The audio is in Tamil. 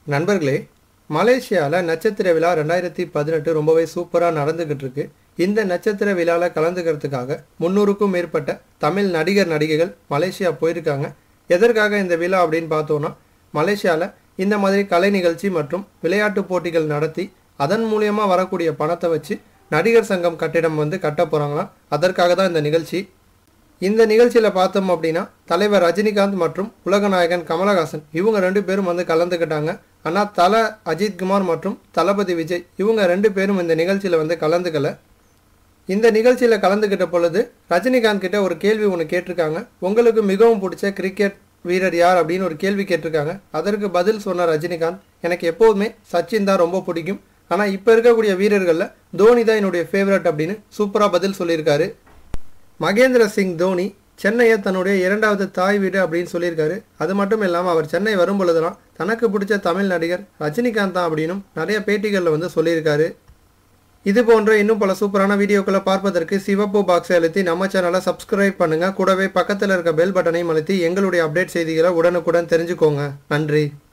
நண்பர்களே மலேசியாவில் நட்சத்திர விழா ரெண்டாயிரத்தி பதினெட்டு ரொம்பவே சூப்பராக நடந்துக்கிட்டு இருக்கு இந்த நட்சத்திர விழாவில் கலந்துக்கிறதுக்காக முந்நூறுக்கும் மேற்பட்ட தமிழ் நடிகர் நடிகைகள் மலேசியா போயிருக்காங்க எதற்காக இந்த விழா அப்படின்னு பார்த்தோன்னா மலேசியாவில் இந்த மாதிரி கலை நிகழ்ச்சி மற்றும் விளையாட்டு போட்டிகள் நடத்தி அதன் மூலியமா வரக்கூடிய பணத்தை வச்சு நடிகர் சங்கம் கட்டிடம் வந்து கட்ட போகிறாங்களாம் அதற்காக தான் இந்த நிகழ்ச்சி இந்த நிகழ்ச்சியில் பார்த்தோம் அப்படின்னா தலைவர் ரஜினிகாந்த் மற்றும் உலகநாயகன் கமலஹாசன் இவங்க ரெண்டு பேரும் வந்து கலந்துக்கிட்டாங்க ஆனால் தல அஜித்குமார் மற்றும் தளபதி விஜய் இவங்க ரெண்டு பேரும் இந்த நிகழ்ச்சியில் வந்து கலந்துக்கல இந்த நிகழ்ச்சியில் கலந்துக்கிட்ட பொழுது ரஜினிகாந்த் கிட்ட ஒரு கேள்வி ஒன்று கேட்டிருக்காங்க உங்களுக்கு மிகவும் பிடிச்ச கிரிக்கெட் வீரர் யார் அப்படின்னு ஒரு கேள்வி கேட்டிருக்காங்க அதற்கு பதில் சொன்ன ரஜினிகாந்த் எனக்கு எப்போதுமே சச்சின் தான் ரொம்ப பிடிக்கும் ஆனால் இப்போ இருக்கக்கூடிய வீரர்களில் தோனி தான் என்னுடைய ஃபேவரட் அப்படின்னு சூப்பராக பதில் சொல்லியிருக்காரு மகேந்திர சிங் தோனி சென்னையை தன்னுடைய இரண்டாவது தாய் வீடு அப்படின்னு சொல்லியிருக்காரு அது மட்டும் இல்லாமல் அவர் சென்னை வரும் பொழுதெல்லாம் தனக்கு பிடிச்ச தமிழ் நடிகர் ரஜினிகாந்த் தான் அப்படின்னும் நிறைய பேட்டிகளில் வந்து சொல்லியிருக்காரு இது போன்ற இன்னும் பல சூப்பரான வீடியோக்களை பார்ப்பதற்கு சிவப்பு பாக்ஸை அழுத்தி நம்ம சேனலை சப்ஸ்கிரைப் பண்ணுங்க கூடவே பக்கத்தில் இருக்க பெல் பட்டனையும் அழுத்தி எங்களுடைய அப்டேட் செய்திகளை உடனுக்குடன் தெரிஞ்சுக்கோங்க நன்றி